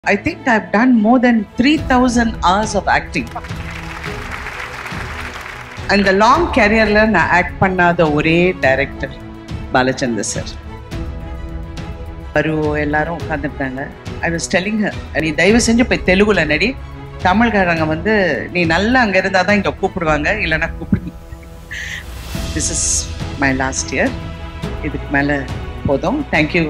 I think I've done more than 3,000 hours of acting. அந்த long கேரியர்ல நான் act பண்ணாத ஒரே டைரக்டர் பாலச்சந்தர் சார் பரு எல்லாரும் உட்காந்துருந்தாங்க ஐ வாஸ் டெல்லிங் நீ தயவு செஞ்சு போய் தெலுங்குல நடி தமிழ்காரங்க வந்து நீ நல்லா அங்க இருந்தா தான் இங்க கூப்பிடுவாங்க இல்லைன்னா கூப்பிடு this is my last year இதுக்கு மேல போதும் தேங்க்யூ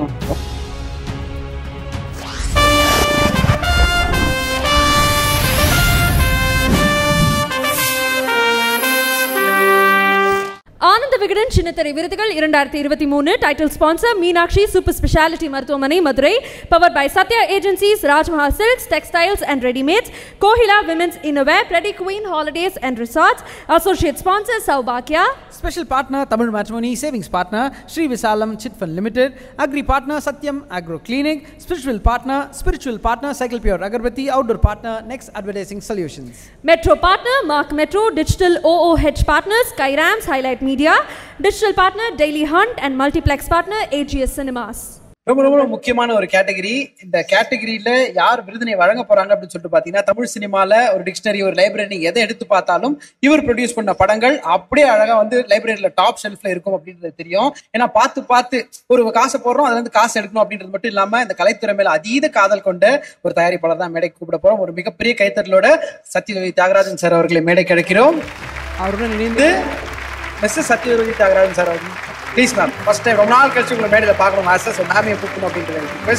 ஆனந்த விகடன் சின்னத்திரை விருதுகள் இரண்டாயிரத்தி இருபத்தி மூணு title sponsor Meenakshi super speciality மருத்துவமனை Madurai power by Sathya agencies Rajmaha silks textiles and readymades Kohila women's innerwear பிரெடி queen holidays and resorts associate sponsor சௌபாக்கியா Special partner Tamil Matrimony Savings Partner Sri Visalam Chit Fund Limited Agri Partner Satyam Agro Clinic Spiritual Partner Spiritual Partner Cycle Pure Agarbati Outdoor Partner Next Advertising Solutions metro partner mark metro digital OOH partners கைராம்ஸ் highlight media digital partner daily hunt and multiplex partner AGS cinemas ரொம்ப ரொம்ப முக்கியமான ஒரு category இந்த கேட்டகரியில யார் விருதினை வழங்க போறாங்க அப்படின்னு சொல்லிட்டு பாத்தீங்கன்னா தமிழ் சினிமால ஒரு டிக்ஷனரி ஒரு லைப்ரரி எதை எடுத்து பார்த்தாலும் இவர் ப்ரொடியூஸ் பண்ண படங்கள் அப்படியே அழகா வந்து லைப்ரரியில டாப் ஷெல்ஃப்ல இருக்கும் அப்படின்றது தெரியும் ஏன்னா பார்த்து பார்த்து ஒரு காசை போடுறோம் அதுல இருந்து காசு எடுக்கணும் அப்படின்றது மட்டும் இல்லாம இந்த கலைத்துறை மேல அதீத காதல் கொண்ட ஒரு தயாரிப்பாளர் தான் மேடை கூப்பிட போறோம் ஒரு மிகப்பெரிய கைத்தறலோட சத்யரவி தியாகராஜன் சார் அவர்களை மேடை கிடைக்கிறோம் அவருடன் இணைந்து மிஸ்டர் சத்யரவி தியாகராஜன் சார் அவர்கள் ப்ளீஸ் மேம் ஃபர்ஸ்ட் டைம் ரொம்ப நாள் கழிச்சு உங்களை மேடையில் பார்க்கணும் ஆசை ஸோ மேமையை கூப்பிடணும் அப்படின்றது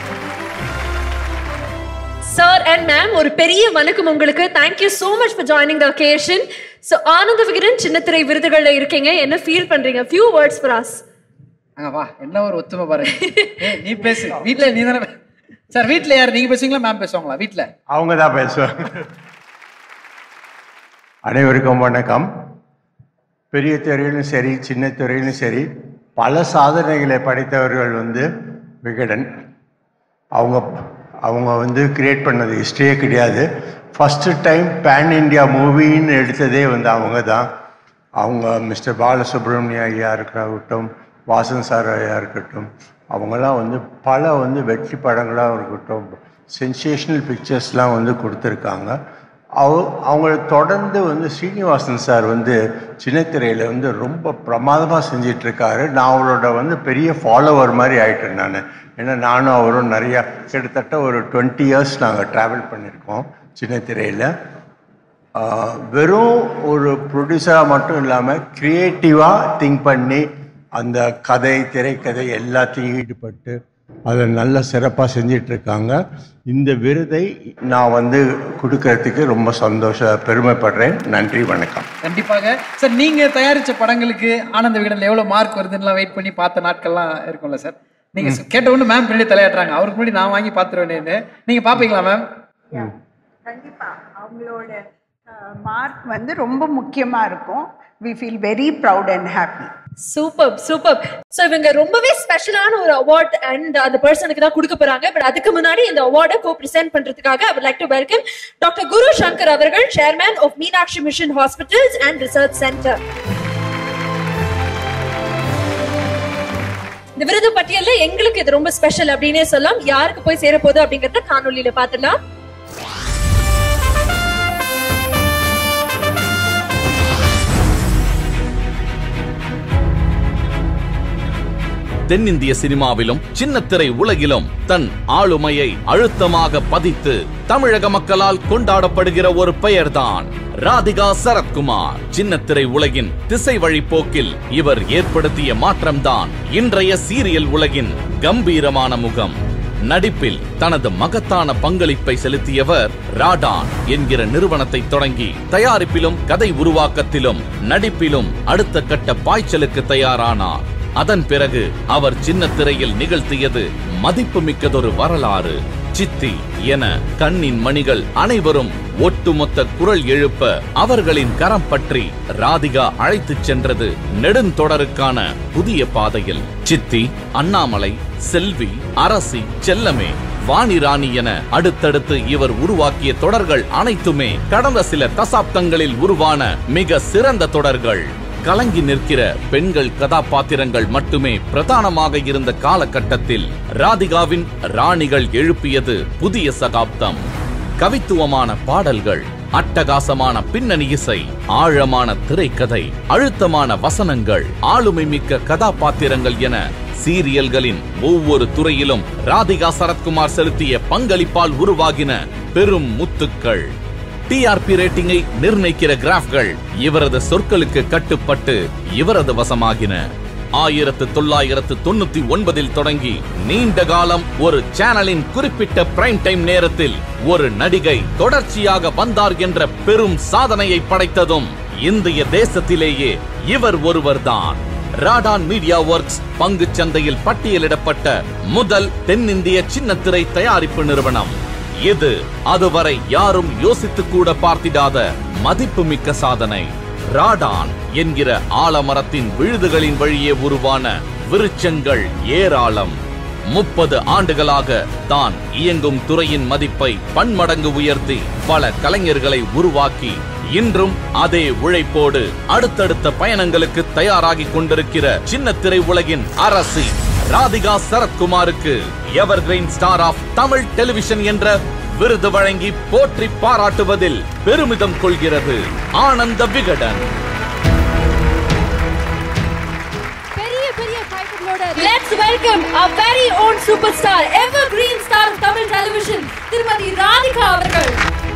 சார் அண்ட் மேம் ஒரு பெரிய வணக்கம் உங்களுக்கு thank you so much for joining the occasion so Ananda Vikatan சின்னத்திரை விருதுகள்ல இருக்கீங்க என்ன ஃபீல் பண்றீங்க ஃபியூ வேர்ட்ஸ் ஃபார் us அங்க வா என்ன ஒரு ஒத்துமை பாருங்க ஏய், நீ பேசு வீட்ல நீ தானே சார் வீட்ல யார் நீங்க பேசுவீங்களா மேம் பேசுவாங்களா வீட்ல அவங்க தான் பேசுவாங்க அனைவருக்கும் வணக்கம் பெரிய துறையிலும் சரி சின்ன துறையிலும் சரி பல சாதனைகளை படைத்தவர்கள் வந்து விகடன் அவங்க அவங்க வந்து கிரியேட் பண்ணது ஹிஸ்ட்ரியே கிடையாது ஃபஸ்ட்டு டைம் பேன் இண்டியா மூவின்னு எடுத்ததே வந்து அவங்க தான் அவங்க மிஸ்டர் பாலசுப்ரமணிய ஐயா இருக்கட்டும் வாசன் சார் ஐயா இருக்கட்டும் அவங்கெல்லாம் வந்து பல வந்து வெற்றி படங்களாக இருக்கட்டும் சென்சேஷனல் பிக்சர்ஸ்லாம் வந்து கொடுத்துருக்காங்க அவ அவங்கள தொடர்ந்து வந்து ஸ்ரீனிவாசன் சார் வந்து சின்னத்திரையில் வந்து ரொம்ப பிரமாதமாக செஞ்சிட்ருக்காரு நான் அவரோட வந்து பெரிய ஃபாலோவர் மாதிரி ஆயிட்டேன் நான் ஏன்னா நானும் அவரும் நிறையா கிட்டத்தட்ட ஒரு டுவெண்ட்டி இயர்ஸ் நாங்கள் ட்ராவல் பண்ணியிருக்கோம் சின்னத்திரையில் ஆஹ் வெறும் ஒரு ப்ரொடியூசராக மட்டும் இல்லாமல் க்ரியேட்டிவாக திங்க் பண்ணி அந்த கதை திரைக்கதை எல்லாத்தையும் ஈடுபட்டு அதை நல்ல சிறப்பாக செஞ்சிட்ருக்காங்க இந்த விருதை நான் வந்து கொடுக்கறதுக்கு ரொம்ப சந்தோஷ பெருமைப்படுறேன் நன்றி வணக்கம் கண்டிப்பாக சார் நீங்க தயாரிச்ச படங்களுக்கு ஆனந்த விகடன்ல எவ்வளவு மார்க் வருதுன்னுலாம் வெயிட் பண்ணி பார்த்த நாட்கள்லாம் இருக்கும்ல சார் நீங்க கேட்ட ஒன்று மேம் பின்னாடி தலையாட்டுறாங்க அவருக்கு முன்னாடி நான் வாங்கி பார்த்துருவேன்னு நீங்க பாப்பீங்களா மேம் கண்டிப்பா அவங்களோட மார்க் வந்து ரொம்ப முக்கியமா இருக்கும் we feel very proud and happy super super so இவங்க ரொம்பவே ஸ்பெஷலான ஒரு அவார்ட் அண்ட் அந்த பர்சனுக்கு தான் கொடுக்க போறாங்க பட் அதுக்கு முன்னாடி இந்த அவார்டை கோ பிரசென்ட் பண்றதுக்காக I like to welcome doctor Guru Shankar அவர்கள் chairman of Meenakshi mission hospitals and research centre இந்த விருது பட்டியல்ல எங்களுக்கு இது ரொம்ப ஸ்பெஷல் அப்படின்னே சொல்லலாம் யாருக்கு போய் சேர போகுது அப்படிங்கறத காணொலியில பாத்துடலாம் தென்னிந்திய சினிமாவிலும் சின்னத்திரை உலகிலும் தன் ஆளுமையை அழுத்தமாக பதித்து தமிழக மக்களால் கொண்டாடப்படுகிற ஒரு பெயர்தான் ராதிகா சரத்குமார் சின்னத்திரை உலகின் திசை வழி போக்கில் இவர் ஏற்படுத்திய மாற்றம்தான் இன்றைய சீரியல் உலகின் கம்பீரமான முகம் நடிப்பில் தனது மகத்தான பங்களிப்பை செலுத்தியவர் ராடான் என்கிற நிறுவனத்தை தொடங்கி தயாரிப்பிலும் கதை உருவாக்கத்திலும் நடிப்பிலும் அடுத்த கட்ட பாய்ச்சலுக்கு தயாரானார் அதன் பிறகு அவர் சின்ன திரையில் நிகழ்த்தியது மதிப்புமிக்கதொரு வரலாறு சித்தி என கண்ணின் மணிகள் அனைவரும் ஒட்டுமொத்த குரல் எழுப்ப அவர்களின் கரம் பற்றி ராதிகா அழைத்துச் சென்றது நெடுந்தொடருக்கான புதிய பாதையில் சித்தி அண்ணாமலை செல்வி அரசி செல்லமே வாணி ராணி என அடுத்தடுத்து இவர் உருவாக்கிய தொடர்கள் அனைத்துமே கடந்த சில தசாப்தங்களில் உருவான மிக சிறந்த தொடர்கள் கலங்கி நிற்கிற பெண்கள் கதாபாத்திரங்கள் மட்டுமே பிரதானமாக இருந்த காலகட்டத்தில் ராதிகாவின் ராணிகள் எழுப்பியது புதிய சகாப்தம் கவித்துவமான பாடல்கள் அட்டகாசமான பின்னணி இசை ஆழமான திரைக்கதை அழுத்தமான வசனங்கள் ஆளுமை மிக்க கதாபாத்திரங்கள் என சீரியல்களின் ஒவ்வொரு துறையிலும் ராதிகா சரத்குமார் செலுத்திய பங்களிப்பால் உருவாகின பெரும் முத்துக்கள் டிஆர்பி ரேட்டிங்கை நிர்ணயிக்கிற கிராஃப்கள் இவரது சொற்களுக்கு கட்டுப்பட்டு இவரது வசமாகின ஆயிரத்து தொள்ளாயிரத்து தொண்ணூத்தி ஒன்பதில் தொடங்கி நீண்ட காலம் ஒரு சேனலின் குறிப்பிட்ட பிரைம் டைம் நேரத்தில் ஒரு நடிகை தொடர்ச்சியாக வந்தார் என்ற பெரும் சாதனையை படைத்ததும் இந்திய தேசத்திலேயே இவர் ஒருவர்தான் ராடான் மீடியா ஒர்க்ஸ் பங்குச் சந்தையில் பட்டியலிடப்பட்ட முதல் தென்னிந்திய சின்னத்திரை தயாரிப்பு நிறுவனம் இது அதுவரை யாரும் யோசித்து கூட பார்த்திடாத மதிப்புமிக்க சாதனை ராடான் என்கிற ஆலமரத்தின் விழுதுகளின் வழியே உருவான விருட்சங்கள் ஏராளம் முப்பது ஆண்டுகளாக தான் இயங்கும் துறையின் மதிப்பை பன்மடங்கு உயர்த்தி பல கலைஞர்களை உருவாக்கி இன்றும் அதே உழைப்போடு அடுத்தடுத்த பயணங்களுக்கு தயாராகிக் கொண்டிருக்கிற சின்னத்திரை உலகின் அரசி ராதிகா சரத்குமாருக்கு evergreen star of Tamil television என்ற விருது வழங்கி போற்றி பாராட்டுவதில் பெருமிதம் கொள்கிறது ஆனந்த விகடன் பெரிய பெரிய கைத்தட்டலோட Let's welcome our very own superstar, evergreen star of Tamil television, திருமதி ராதிகா அவர்கள்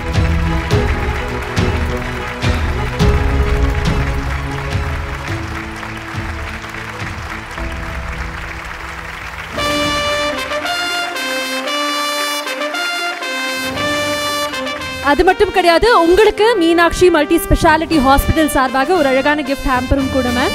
அது மட்டும் கிடையாது உங்களுக்கு மீனாட்சி மல்டி ஸ்பெஷாலிட்டி ஹாஸ்பிட்டல் சார்பாக ஒரு அழகான கிஃப்ட் ஹேம்பரும் கூட மேம்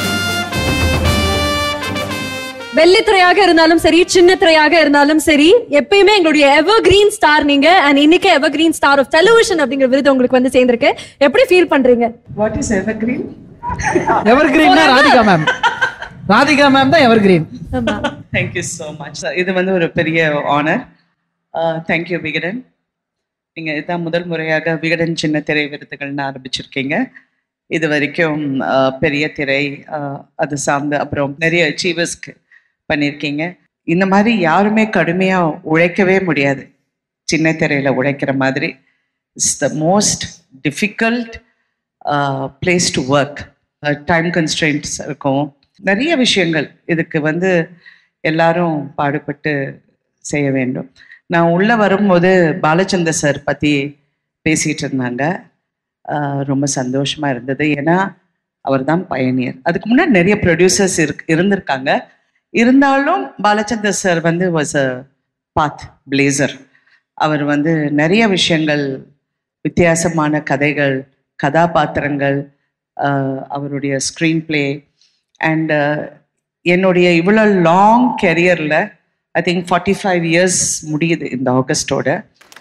வெள்ளித்திரையாக இருந்தாலும் சரி சின்ன திரையாக இருந்தாலும் சரி எப்பயுமே எங்களுடைய எவர் கிரீன் ஸ்டார் நீங்க அண்ட் இன்னைக்கு evergreen star of television அப்படிங்கிற விருது உங்களுக்கு வந்து சேர்ந்திருக்கு எப்படி ஃபீல் பண்றீங்க what is evergreen evergreen Radhika ma'am Radhika ma'am தான் evergreen thank you so much இது வந்து ஒரு பெரிய ஆனர் தேங்க்யூ விகடன் நீங்கள் இதுதான் முதல் முறையாக விகடன் சின்ன திரை விருதுகள்னு ஆரம்பிச்சிருக்கீங்க இது வரைக்கும் uh, பெரிய திரை uh, அது சார்ந்து அப்புறம் நிறைய அச்சீவர்ஸ்க்கு பண்ணியிருக்கீங்க இந்த மாதிரி யாருமே கடுமையாக உழைக்கவே முடியாது சின்ன திரையில் உழைக்கிற மாதிரி it's the most difficult place to work time constraints இருக்கும் நிறைய விஷயங்கள் இதுக்கு வந்து எல்லாரும் பாடுபட்டு செய்ய வேண்டும் நான் உள்ளே வரும்போது பாலச்சந்தர் சார் பற்றி பேசிகிட்டு இருந்தாங்க ஆஹ் ரொம்ப சந்தோஷமாக இருந்தது ஏன்னா அவர் தான் பயணியர் அதுக்கு முன்னாடி நிறைய ப்ரொடியூசர்ஸ் இருக்கு இருந்திருக்காங்க இருந்தாலும் பாலச்சந்தர் சார் வந்து வாஸ் அ பாத் பிளேசர் அவர் வந்து நிறைய விஷயங்கள் வித்தியாசமான கதைகள் கதாபாத்திரங்கள் ஆஹ் அவருடைய ஸ்க்ரீன் பிளே அண்ட் என்னுடைய இவ்வளோ லாங் கெரியரில் I think forty five years முடியுது இந்த ஆகஸ்டோட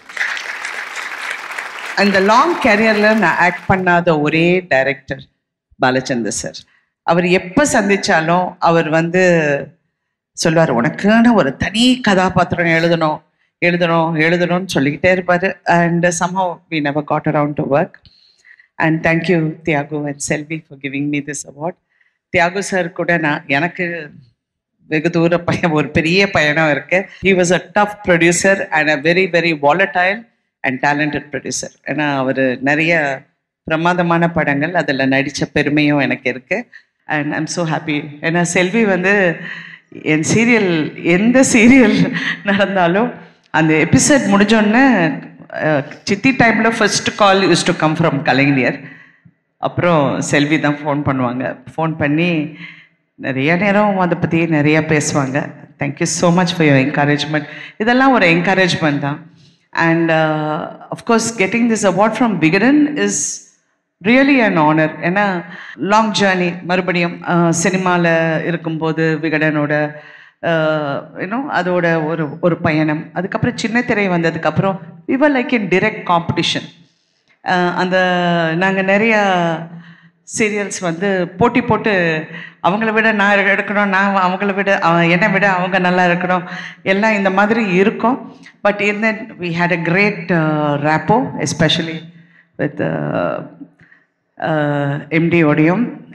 அந்த லாங் கேரியரில் நான் ஆக்ட் பண்ணாத ஒரே டைரக்டர் பாலச்சந்தர் சார் அவர் எப்போ சந்திச்சாலும் அவர் வந்து சொல்லுவார் உனக்குன்னு ஒரு தனி கதாபாத்திரம் எழுதணும் எழுதணும் எழுதணும்னு சொல்லிக்கிட்டே இருப்பார் and somehow we never got around to work and thank you Thiyagu and Selvi for giving me this award Thiyagu sir கூட நான் எனக்கு வெகு தூர பயம் ஒரு பெரிய பயணம் இருக்கு he was a tough producer and a very very volatile and talented producer ஏன்னா அவர் நிறைய பிரமாதமான படங்கள் அதில் நடித்த பெருமையும் எனக்கு இருக்கு அண்ட் ஐம் ஸோ ஹாப்பி ஏன்னா செல்வி வந்து என் சீரியல் எந்த சீரியல் நடந்தாலும் அந்த எபிசோட் முடிஞ்சோடனே அஹ், சித்தி டைமில் first call use to come from Kalaignar அப்புறம் செல்வி தான் ஃபோன் பண்ணுவாங்க ஃபோன் பண்ணி நிறைய நேரம் அதை பற்றி நிறைய பேசுவாங்க thank you so much for your encouragement இதெல்லாம் ஒரு என்கரேஜ்மெண்ட் தான் and of course getting this award from Vikatan is really an honour ஏன்னா லாங் ஜேர்னி மறுபடியும் சினிமாவில் இருக்கும்போது விகடனோட யூனோ அதோட ஒரு ஒரு பயணம் அதுக்கப்புறம் சின்ன திரை வந்ததுக்கப்புறம் இவர் லைக் இன் டிரெக்ட் காம்படிஷன் அந்த நாங்கள் நிறைய சீரியல்ஸ் வந்து போட்டி போட்டு அவங்கள விட நான் எடுக்கணும் நான் அவங்கள விட அவ- என்னை விட அவங்க நல்லா இருக்கணும் எல்லாம் இந்த மாதிரி இருக்கும் பட் இந்த we had a great rapport especially with எம்டியோடையும்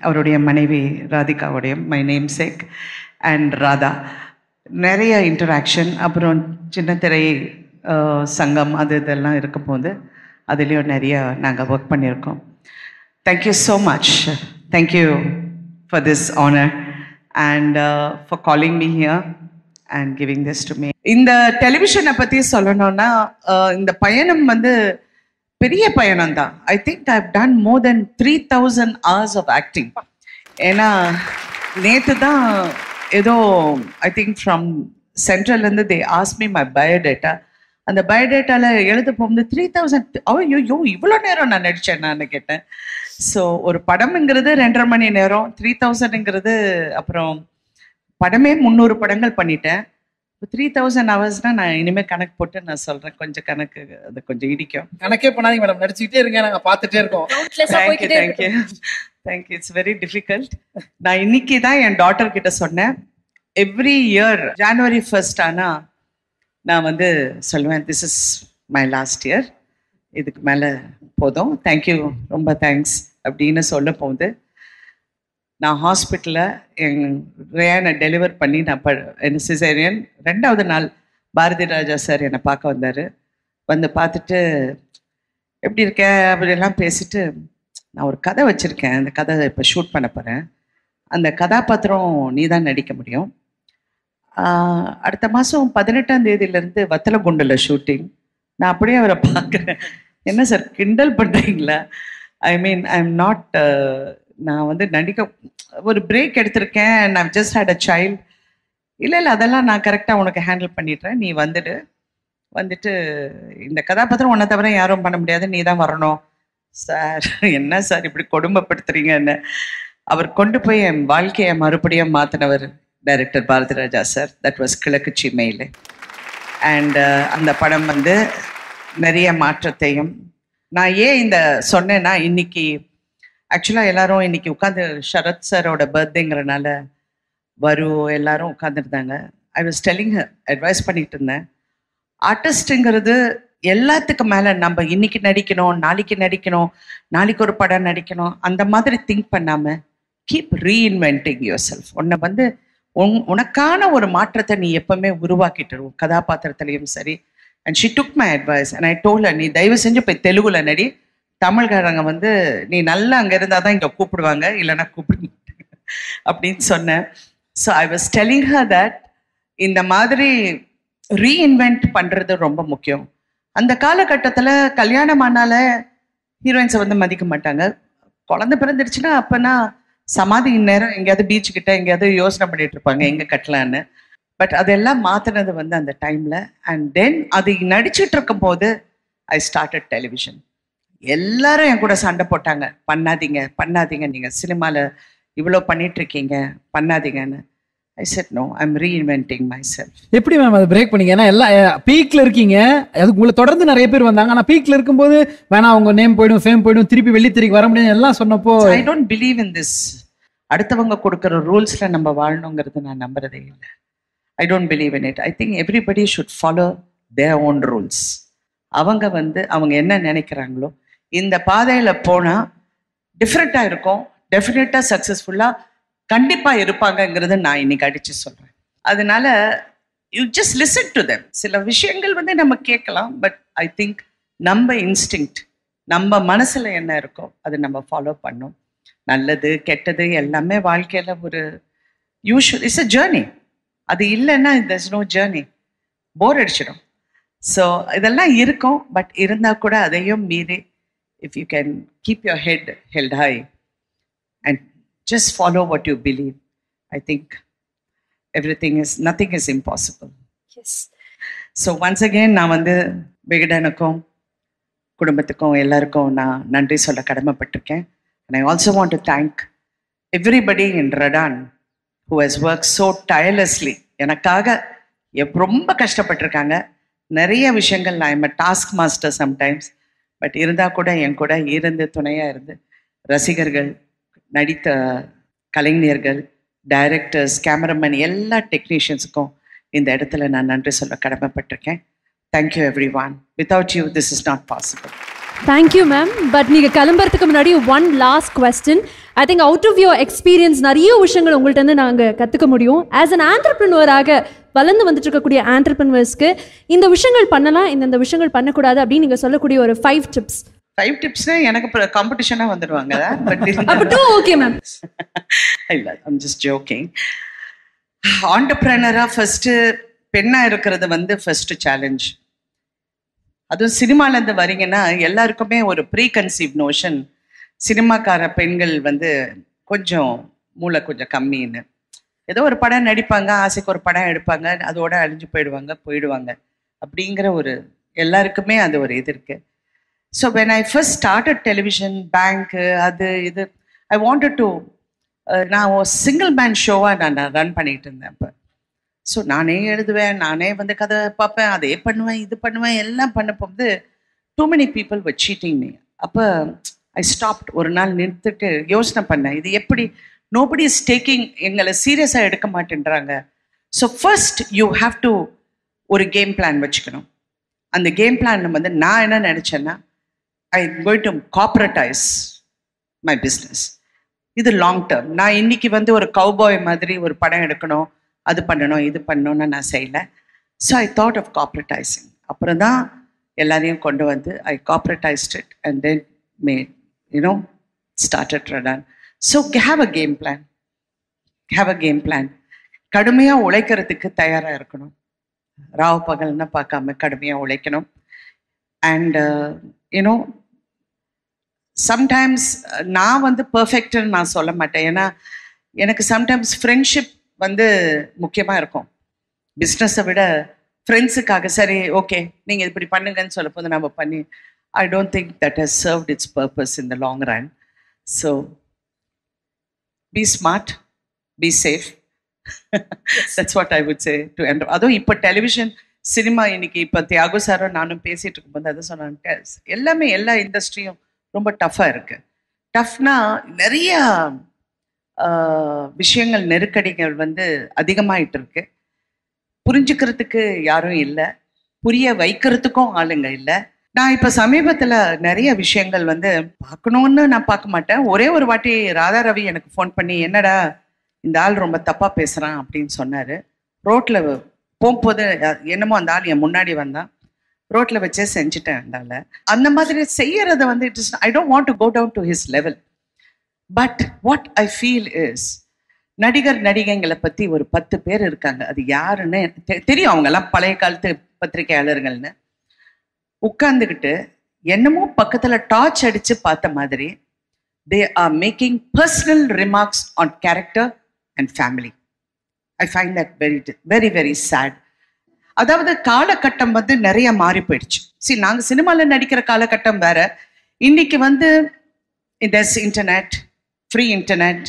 அவருடைய மனைவி ராதிகாவுடைய my namesake and Radha நிறைய இன்டராக்ஷன் அப்புறம் சின்ன திரை அஹ், சங்கம் அது இதெல்லாம் இருக்கும்போது அதுலேயும் நிறைய நாங்கள் ஒர்க் பண்ணியிருக்கோம் thank you so much thank you for this honour and for calling me here and giving this to me இந்த டெலிவிஷனை பற்றி சொல்லணும்னா அஹ், இந்த பயணம் வந்து பெரிய பயணம் தான் I think I done more than three thousand hours of acting ஏன்னா நேற்று தான் ஏதோ ஐ திங்க் ஃப்ரம் சென்ட்ரல்லேருந்து they ask me my biodata அந்த பயோடேட்டாவில் எழுத போகும்போது த்ரீ தௌசண்ட் ஐயோ இவ்வளோ நேரம் நான் நடித்தேன் நான் கேட்டேன் ஸோ ஒரு படம்ங்கிறது ரெண்டரை மணி நேரம் த்ரீ தௌசண்ட்ங்கிறது அப்புறம் படமே முந்நூறு படங்கள் பண்ணிட்டேன் த்ரீ தௌசண்ட் ஹவர்ஸ்னால் நான் இனிமேல் கணக்கு போட்டு நான் சொல்கிறேன் கொஞ்சம் கணக்கு அது கொஞ்சம் இடிக்கும் கணக்கே பண்ணாதீங்க மேடம் நடிச்சுக்கிட்டே இருங்க நாங்க பார்த்துட்டே இருக்கோம் கவுண்ட்லெஸ்ஸா தேங்க்யூ போய்க்கிட்டே தேங்க்யூ இருக்கு தேங்க்யூ இட்ஸ் வெரி டிஃபிகல்ட் நான் இன்னைக்கு தான் என் டாட்டர் கிட்ட சொன்னேன் எவ்ரி இயர் ஜான்வரி ஃபர்ஸ்ட் ஆனா நான் வந்து சொல்லுவேன் this is my last year இதுக்கு மேலே போதும் தேங்க்யூ ரொம்ப தேங்க்ஸ் அப்படின்னு சொல்ல போகுது நான் ஹாஸ்பிட்டலில் என் ரேனை டெலிவர் பண்ணி நான் ப என்ன சிசேரியன் ரெண்டாவது நாள் பாரதி ராஜா சார் என்னை பார்க்க வந்தார் வந்து பார்த்துட்டு எப்படி இருக்க அப்படிலாம் பேசிட்டு நான் ஒரு கதை வச்சுருக்கேன் அந்த கதை இப்போ ஷூட் பண்ண போகிறேன் அந்த கதாபாத்திரம் நீ தான் நடிக்க முடியும் ஆஹ் அடுத்த மாதம் பதினெட்டாம் தேதியிலேருந்து வத்தலகுண்டில் ஷூட்டிங் நான் அப்படியே அவரை பார்க்குறேன் என்ன சார் கிண்டல் பண்ணுறீங்களா ஐ மீன் ஐ எம் நாட் நான் வந்து நடிக்க ஒரு பிரேக் எடுத்திருக்கேன் நான் ஜஸ்ட் ஹேட் அ சைல்ட் இல்லை இல்லை அதெல்லாம் நான் கரெக்டாக உனக்கு ஹேண்டில் பண்ணிடுறேன் நீ வந்துடு வந்துட்டு இந்த கதாபாத்திரம் உன்னை தவிர யாரும் பண்ண முடியாது நீ தான் வரணும் சார் என்ன சார் இப்படி கொடுமைப்படுத்துறீங்க என்ன அவர் கொண்டு போய் என் வாழ்க்கையை மறுபடியும் மாற்றினவர் director Bharathi Raja sir that was கிழக்கு சிமையில் அண்ட் அந்த படம் வந்து நிறைய மாற்றத்தையும் நான் ஏன் இந்த சொன்னேன்னா இன்னைக்கு ஆக்சுவலாக எல்லாரும் இன்னைக்கு உட்காந்து சரத் சாரோட பர்த்டேங்கிறனால வரு எல்லாரும் உட்காந்துருந்தாங்க ஐ வாஸ் டெல்லிங் அட்வைஸ் பண்ணிட்டு இருந்தேன் ஆர்டிஸ்ட்டுங்கிறது எல்லாத்துக்கும் மேலே நம்ம இன்னைக்கு நடிக்கணும் நாளைக்கு நடிக்கணும் நாளைக்கு ஒரு படம் நடிக்கணும் அந்த மாதிரி திங்க் பண்ணாமல் கீப் ரீஇன்வென்டிங் யுவர் செல்ஃப் உன்னை வந்து உன் உனக்கான ஒரு மாற்றத்தை நீ எப்பவுமே உருவாக்கிட்டு இரு. உன் கதாபாத்திரத்துலையும் சரி and she took my advice and I told நீ தயவு செஞ்சு போய் தெலுங்குல நடி தமிழ்காரங்க வந்து நீ நல்லா அங்கே இருந்தால் தான் இங்கே கூப்பிடுவாங்க இல்லைன்னா கூப்பிட மாட்டாங்க அப்படின்னு சொன்னேன் so I was telling her that இந்த மாதிரி ரீஇன்வென்ட் பண்ணுறது ரொம்ப முக்கியம் அந்த காலகட்டத்தில் கல்யாணம் ஆனால ஹீரோயின்ஸை வந்து மதிக்க மாட்டாங்க குழந்தை பிறந்துருச்சுன்னா அப்போனா சமாதி நேரம் எங்கேயாவது பீச் கிட்ட எங்கேயாவது யோசனை பண்ணிட்டு இருப்பாங்க எங்கே கட்டலான்னு பட் அதெல்லாம் மாற்றினது வந்து அந்த டைமில் அண்ட் தென் அது நடிச்சிட்டு இருக்கும் போது ஐ ஸ்டார்டட் டெலிவிஷன் எல்லாரும் என் கூட சண்டை போட்டாங்க பண்ணாதீங்க பண்ணாதீங்க நீங்கள் சினிமாவில் இவ்வளோ பண்ணிட்டு இருக்கீங்க பண்ணாதீங்கன்னு I said no I'm reinventing myself எப்படி மேம் அதை பிரேக் பண்ணீங்க ஏன்னா எல்லாம் பீக்ல இருக்கீங்க அதுக்கு உங்களை தொடர்ந்து நிறைய பேர் வந்தாங்க ஆனா பீக்ல இருக்கும்போது வேணாம் உங்க நேம் போயிடும் ஃபேம் போயிடும் திருப்பி வெள்ளித்திரைக்கு வர முடியாது எல்லாம் சொன்னப்போ I don't believe in this அடுத்தவங்க கொடுக்குற ரூல்ஸ்ல நம்ம வாழணுங்கிறது நான் நம்புறதே இல்லை I don't believe in it I think everybody should follow their own rules அவங்க வந்து அவங்க என்ன நினைக்கிறாங்களோ இந்த பாதையில போனா டிஃப்ரெண்டா இருக்கும் டெஃபினட்டா சக்சஸ்ஃபுல்லா கண்டிப்பா இருப்பாங்கங்கிறத நான் இன்னைக்கு அடிச்சு சொல்றேன் அதனால you just listen to them சில விஷயங்கள் வந்து நம்ம கேட்கலாம் பட் ஐ திங்க் நம்ம இன்ஸ்டிங்க்ட் நம்ம மனசுல என்ன இருக்கோ அதை நம்ம ஃபாலோ பண்ணோம் நல்லது கெட்டது எல்லாமே வாழ்க்கையில ஒரு யூஷுவல் இட்ஸ் அ ஜேர்னி அது இல்லைன்னா there's நோ ஜேர்னி போர் அடிச்சிடும் ஸோ இதெல்லாம் இருக்கும் பட் இருந்தால் கூட அதையும் மீறி if you can keep your head held high and just follow what you believe I think everything is nothing is impossible எஸ் ஸோ ஒன்ஸ் அகெயின் நான் வந்து விகடனுக்கும் குடும்பத்துக்கும் எல்லாருக்கும் நான் நன்றி சொல்ல கடமைப்பட்டிருக்கேன் and I also want to thank everybody in Radaan who has work so tirelessly எனக்காக எப் ரொம்ப கஷ்டப்பட்டிருக்காங்க நிறைய விஷயங்கள் நான் எம் டாஸ்க் மாஸ்டர் சம்டைம்ஸ் பட் இருந்தால் கூட என் கூட இருந்து துணையாக இருந்து ரசிகர்கள் நடித்த கலைஞர்கள் டைரக்டர்ஸ் கேமராமேன் எல்லா டெக்னீஷியன்ஸுக்கும் இந்த இடத்துல நான் நன்றி சொல்ல கடமைப்பட்டிருக்கேன் thank you everyone without you this is not possible thank you ma'am but நீங்க கிளம்புறதுக்கு முன்னாடி one last question I think out of your experience நிறைய விஷயங்கள் உங்கள்ட்ட இருந்து நாங்க கத்துக்க முடியும் ஆஸ் அன் ஆண்டர்பிரினராக வளர்ந்து வந்துட்டு இருக்கக்கூடிய ஆண்டர்பிரினர்ஸ்க்கு இந்த விஷயங்கள் பண்ணலாம் இந்த இந்த விஷயங்கள் பண்ணக்கூடாது அப்படின்னு நீங்க சொல்லக்கூடிய ஒரு ஃபைவ் டிப்ஸ் ஃபைவ் டிப்ஸ்னா எனக்கு காம்படிஷனா வந்துடுவாங்க பட் அப்ப டூ ஓகே மேம் இல்லை ஐம் ஜஸ்ட் ஜோக்கிங் ஆண்டர்பிரனரா ஃபர்ஸ்ட் பெண்ணா இருக்கிறது வந்து ஃபர்ஸ்ட் சேலஞ்ச் அதுவும் சினிமால இருந்து வரீங்கன்னா எல்லாருக்குமே ஒரு ப்ரீ கன்சீவ் நோஷன் சினிமாக்கார பெண்கள் வந்து கொஞ்சம் மூளை கொஞ்சம் கம்மின்னு ஏதோ ஒரு படம் நடிப்பாங்க ஆசைக்கு ஒரு படம் எடுப்பாங்க அதோட அழிஞ்சு போயிடுவாங்க போயிடுவாங்க அப்படிங்கிற ஒரு எல்லாருக்குமே அது ஒரு இது இருக்கு so when I first started television பேங்க்கு அது இது ஐ வாண்டட் டு நான் ஒரு சிங்கிள் மேன் ஷோவாக நான் ரன் பண்ணிட்டு இருந்தேன் அப்போ ஸோ நானே எழுதுவேன் நானே வந்து கதை பார்ப்பேன் அதே பண்ணுவேன் இது பண்ணுவேன் எல்லாம் பண்ண போகும்போது too many people were cheating me அப்போ ஐ ஸ்டாப்ட் ஒரு நாள் நிறுத்திட்டு யோசனை பண்ணேன் இது எப்படி நோபடி இஸ் டேக்கிங் எங்களை சீரியஸாக எடுக்க மாட்டேன்றாங்க so first you have to ஒரு கேம் பிளான் வச்சுக்கணும் அந்த கேம் பிளான் வந்து நான் என்ன நினச்சேன்னா I going to corporatize my business இது லாங் டேர்ம் நான் இன்னைக்கு வந்து ஒரு கவுபாய் மாதிரி ஒரு படம் எடுக்கணும் அது பண்ணணும் இது பண்ணணும்னு நான் செய்யல so I thought of corporatizing அப்புறம் தான் எல்லாரையும் கொண்டு வந்து I corporatized it and then made you know started run so have a game plan have a game plan கடுமையாக உழைக்கிறதுக்கு தயாராக இருக்கணும் ராவ பகல்னு பார்க்காம கடுமையாக உழைக்கணும் அண்ட் யூனோ சம்டைம்ஸ் நான் வந்து பர்ஃபெக்ட்னு நான் சொல்ல மாட்டேன் ஏன்னா எனக்கு சம்டைம்ஸ் ஃப்ரெண்ட்ஷிப் வந்து முக்கியமாக இருக்கும் பிஸ்னஸை விட ஃப்ரெண்ட்ஸுக்காக சரி ஓகே நீங்கள் இப்படி பண்ணுங்கன்னு சொல்ல போது நம்ம பண்ணி I don't think that has served its purpose in the long run so be smart be safe that's what I would say to end அதுவும் இப்போ டெலிவிஷன் சினிமா இன்னைக்கு இப்போ தியாகு சாரும் நானும் பேசிட்டு இருக்கும்போது அதை சொன்னாங்க எல்லாமே எல்லா இண்டஸ்ட்ரியும் ரொம்ப டஃப்பாக இருக்கு டஃப்னா நிறைய ஆஹ், விஷயங்கள் நெருக்கடிகள் வந்து அதிகமாயிட்டு இருக்கு புரிஞ்சுக்கிறதுக்கு யாரும் இல்லை புரிய வைக்கிறதுக்கும் ஆளுங்க இல்லை நான் இப்போ சமீபத்தில் நிறைய விஷயங்கள் வந்து பார்க்கணுன்னு நான் பார்க்க மாட்டேன் ஒரே ஒரு வாட்டி ராதா ரவி எனக்கு ஃபோன் பண்ணி என்னடா இந்த ஆள் ரொம்ப தப்பா பேசுறான் அப்படின்னு சொன்னாரு ரோட்ல போகும்போது அஹ், என்னமோ அந்த ஆள் என் முன்னாடி வந்தான் ரோட்ல வச்சே செஞ்சுட்டேன் அந்த ஆளை அந்த மாதிரி செய்யறத வந்து it is I don't want to go down to his level but what I feel is நடிகர் நடிகைங்களை பத்தி ஒரு பத்து பேர் இருக்காங்க அது யாருன்னு தெ- தெரியும் அவங்க எல்லாம் பழைய காலத்து பத்திரிகையாளர்கள்னு உட்கார்ந்துக்கிட்டு என்னமோ பக்கத்துல டார்ச் அடிச்சு பார்த்த மாதிரி they are making personal remarks on character and family I find that very very very sad அதாவது காலகட்டம் வந்து நிறைய மாறி போயிடுச்சு சரி நாங்கள் சினிமாவில் நடிக்கிற காலகட்டம் வேற இன்னைக்கு வந்து இந்த internet free internet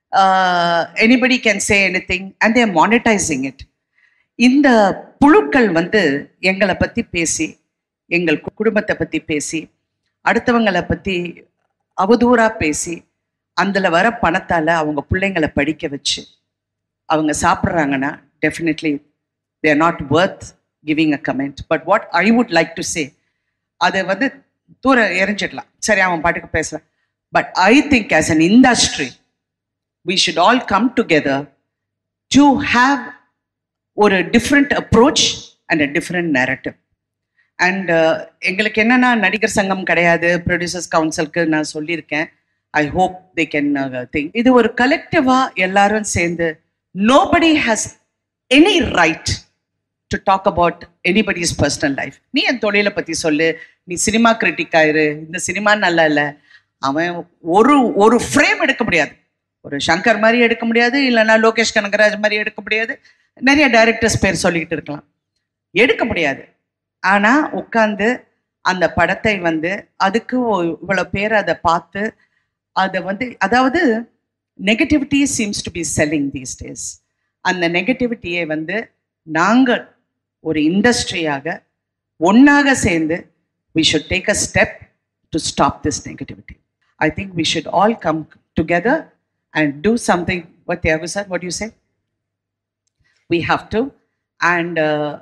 anybody can say any thing and they're monetizing it இந்த புழுக்கள் வந்து எங்களை பற்றி பேசி எங்கள் கு- குடும்பத்தை பற்றி பேசி அடுத்தவங்களை பற்றி அவதூறாக பேசி அதில் வர பணத்தால் அவங்க பிள்ளைங்களை படிக்க வச்சு அவங்க சாப்பிட்றாங்கன்னா definitely they are not worth giving a comment but what I would like to say அதை வந்து தூர எரிஞ்சிடலாம் சரி அவன் பாட்டுக்கு பேசலாம் but I think as an industry we should all come together to have ஒரு different approach and a different narrative and எங்களுக்கு என்னன்னா நடிகர் சங்கம் கிடையாது ப்ரொடியூசர்ஸ் கவுன்சிலுக்கு நான் சொல்லியிருக்கேன் I hope they can think இது ஒரு கலெக்டிவா எல்லாரும் சேர்ந்து nobody has any right to talk about anybody's personal life நீ என் தொழிலை பத்தி சொல்லு நீ சினிமா கிரிட்டிக் ஆயிரு இந்த சினிமா நல்லா இல்லை அவன் ஒரு ஒரு ஃப்ரேம் எடுக்க முடியாது ஒரு சங்கர் மாதிரி எடுக்க முடியாது இல்லைன்னா லோகேஷ் கனகராஜ் மாதிரி எடுக்க முடியாது நிறைய டைரக்டர்ஸ் பேர் சொல்லிக்கிட்டு இருக்கலாம் எடுக்க முடியாது ஆனா உட்காந்து அந்த படத்தை வந்து அதுக்கு ஒ- இவ்வளவு பேர் அதை பார்த்து அதை வந்து அதாவது negativity seems to be selling these days அந்த நெகட்டிவிட்டியை வந்து நாங்கள் ஒரு இண்டஸ்ட்ரியாக ஒன்னாக சேர்ந்து we should take a step to stop this negativity. I think we should all come together and do something. What Thiago said, what do you say? We have to. And uh,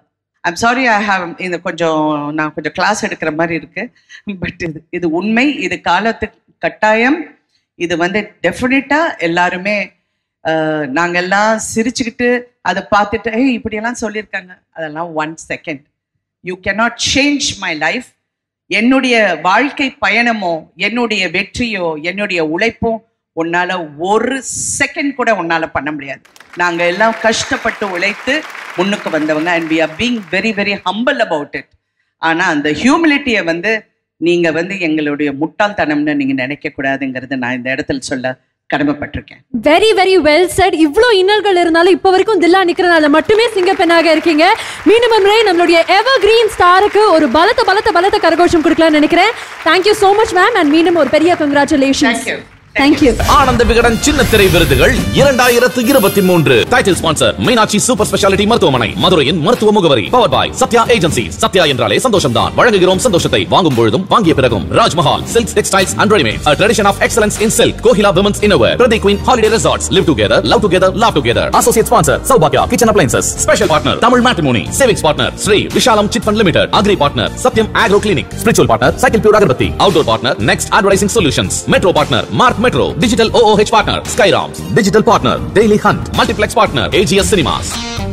I'm sorry I have இது கொஞ்சம் நான் கொஞ்சம் class எடுக்கிற மாதிரி இருக்கு but இது இது உண்மை இது காலத்துக்கு கட்டாயம் இது வந்து டெஃபினட்டா எல்லாருமே அஹ், நாங்கெல்லாம் சிரிச்சுக்கிட்டு அதை பார்த்துட்டு ஏய் இப்படியெல்லாம் சொல்லியிருக்காங்க அதெல்லாம் one second you cannot change my life என்னுடைய வாழ்க்கை பயணமோ என்னுடைய வெற்றியோ என்னுடைய உழைப்போ உன்னால ஒரு செகண்ட் கூட உன்னால பண்ண முடியாது நாங்க எல்லாம் கஷ்டப்பட்டு உழைத்து முன்னுக்கு வந்தவங்க and we are being very very humble about it ஆனா அந்த ஹியூமிலிட்டியை வந்து நீங்க வந்து எங்களுடைய முட்டாள்தனம்னு நீங்க நினைக்க கூடாதுங்கிறது நான் இந்த இடத்துல சொல்ல கடமைப்பட்டிருக்கேன் வெரி வெரி வெல் செட் இவ்ளோ இன்னல்கள் இருந்தாலும் இப்போ வரைக்கும் தில்லா நிக்கிறனால மட்டுமே சிங்கப்பெண்ணாக இருக்கீங்க மீண்டும் முறை நம்மளுடைய எவர் கிரீன் ஸ்டாருக்கு ஒரு பலத்த பலத்த பலத்த கரகோஷம் கொடுக்கலாம்னு நினைக்கிறேன் thank you so much ma'am and மீண்டும் ஒரு பெரிய கங்க்ராச்சுலேஷன் Thank you. தேங்க்யூ ஆனந்த விகடன் சின்னத்திரை விருதுகள் இரண்டாயிரத்து இருபத்தி மூன்று title sponsor Meenakshi super speciality மருத்துவமனை மதுரையின் மருத்துவ முகவரி power boy Sathya agency Sathya என்றாலே சந்தோஷம் தான் வழங்குகிறோம் சந்தோஷத்தை வாங்கும் பொழுதும் வாங்கிய பிறகும் Rajmahal silks textiles and readymade tradition of excellence in silk Kohila women's innerwear Prathi queen holiday resorts live together love together love together associate sponsor சௌபாக்யா kitchen appliances special partner Tamil matrimony savings partner Sri Vishalam chit fund limited agri partner Sathyam agro clinic spiritual partner cycle pure agarbatti outdoor partner next advertising solutions metro partner mark metro digital OOH partner skyrams digital partner daily dailyhunt multiplex partner AGS cinemas